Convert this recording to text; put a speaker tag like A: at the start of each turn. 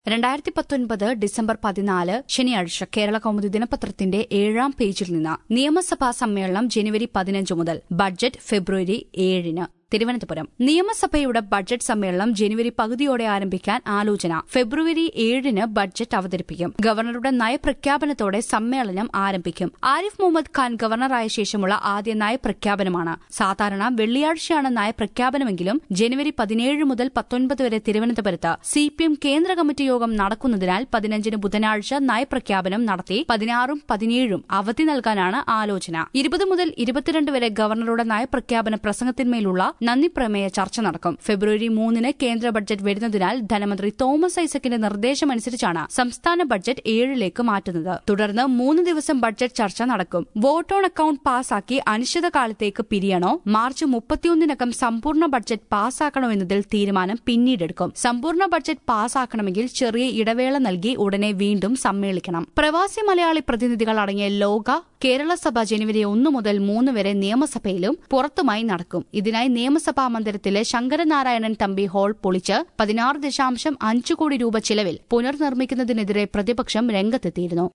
A: രണ്ടായിരത്തി പത്തൊൻപത് ഡിസംബർ പതിനാല് ശനിയാഴ്ച കേരള കൗമുദി ദിനപത്രത്തിന്റെ ഏഴാം പേജിൽ നിന്ന് നിയമസഭാ സമ്മേളനം ജനുവരി പതിനഞ്ച് മുതൽ ബഡ്ജറ്റ് ഫെബ്രുവരി ഏഴിന് തിരുവനന്തപുരം നിയമസഭയുടെ ബഡ്ജറ്റ് സമ്മേളനം ജനുവരി പകുതിയോടെ ആരംഭിക്കാൻ ആലോചന ഫെബ്രുവരി ഏഴിന് ബഡ്ജറ്റ് അവതരിപ്പിക്കും ഗവർണറുടെ നയപ്രഖ്യാപനത്തോടെ സമ്മേളനം ആരംഭിക്കും ആരിഫ് മുഹമ്മദ് ഖാൻ ഗവർണറായ ശേഷമുള്ള ആദ്യ നയപ്രഖ്യാപനമാണ് സാധാരണ വെള്ളിയാഴ്ചയാണ് നയപ്രഖ്യാപനമെങ്കിലും ജനുവരി പതിനേഴ് മുതൽ പത്തൊൻപത് വരെ തിരുവനന്തപുരത്ത് സി പി എം കേന്ദ്ര കമ്മിറ്റി യോഗം നടക്കുന്നതിനാൽ പതിനഞ്ചിന് ബുധനാഴ്ച നയപ്രഖ്യാപനം നടത്തി പതിനാറും പതിനേഴും അവധി നൽകാനാണ് ആലോചന ഇരുപത് മുതൽ ഇരുപത്തിരണ്ട് വരെ ഗവർണറുടെ നയപ്രഖ്യാപന പ്രസംഗത്തിന്മേലുള്ള നന്ദി പ്രമേയ ചർച്ച നടക്കും ഫെബ്രുവരി മൂന്നിന് കേന്ദ്ര ബഡ്ജറ്റ് വരുന്നതിനാൽ ധനമന്ത്രി തോമസ് ഐസക്കിന്റെ നിർദ്ദേശമനുസരിച്ചാണ് സംസ്ഥാന ബഡ്ജറ്റ് ഏഴിലേക്ക് മാറ്റുന്നത് തുടർന്ന് മൂന്ന് ദിവസം ബഡ്ജറ്റ് ചർച്ച നടക്കും വോട്ട് ഓൺ അക്കൌണ്ട് പാസാക്കി അനിശ്ചിതകാലത്തേക്ക് പിരിയണോ മാർച്ച് മുപ്പത്തിയൊന്നിനകം സമ്പൂർണ്ണ ബഡ്ജറ്റ് പാസാക്കണോ എന്നതിൽ തീരുമാനം പിന്നീടെടുക്കും സമ്പൂർണ്ണ ബഡ്ജറ്റ് പാസാക്കണമെങ്കിൽ ചെറിയ ഇടവേള നൽകി ഉടനെ വീണ്ടും സമ്മേളിക്കണം പ്രവാസി മലയാളി പ്രതിനിധികൾ അടങ്ങിയ ലോക കേരള സഭ ജനുവരി ഒന്ന് മുതൽ മൂന്ന് വരെ നിയമസഭയിലും പുറത്തുമായി നടക്കും ഇതിനായി നിയമസഭാ മന്ദിരത്തിലെ ശങ്കരനാരായണൻ തമ്പി ഹാൾ പൊളിച്ച് പതിനാറ് ദശാംശം അഞ്ച് കോടി രൂപ ചിലവിൽ പുനർനിർമ്മിക്കുന്നതിനെതിരെ പ്രതിപക്ഷം രംഗത്തെത്തിയിരുന്നു